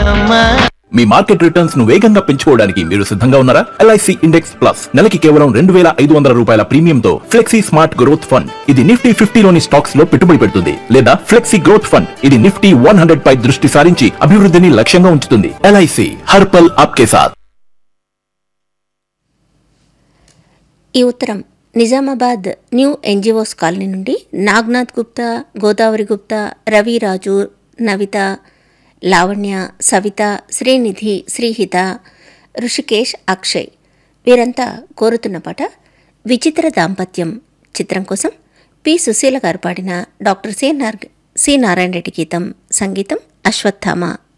బామ్మా మీ market returns ను వేగంగా పెంచుకోవడానికి మీరు సిద్ధంగా ఉన్నారా ఎల్ఐసి ఇండెక్స్ ప్లస్ నెలకి కేవలం రెండు వేల ఐదు వందల రూపాయల ప్రీమియంతో ఫ్లెక్సీ స్మార్ట్ గ్రోత్ ఫండ్ ఇది నిఫ్టీ ఫిఫ్టీలోని స్టాక్స్ లో పెట్టుబడి పెడుతుంది లేదా ఫ్లెక్సీ గ్రోత్ ఫండ్ ఇది నిఫ్టీ వన్ హండ్రెడ్ పై దృష్టి సారించి అభివృద్ధిని లక్ష్యంగా ఉంచుతుంది ఎల్ఐసి హర్పల్ ఆప్కే సాథ్ ఈ ఉత్తరం నిజామాబాద్ న్యూ ఎన్జిఓస్ కాలనీ నుండి నాగ్నాథ్ గుప్తా గోదావరి గుప్తా రవి రాజు నవిత లావణ్య సవిత శ్రీనిధి శ్రీహిత ఋషికేష్ అక్షయ్ వీరంతా కోరుతున్న పాట విచిత్ర దాంపత్యం చిత్రం కోసం పి సుశీల గారు పాడిన డాక్టర్ సి నార్ సి నారాయణ రెడ్డి గీతం సంగీతం అశ్వత్థామ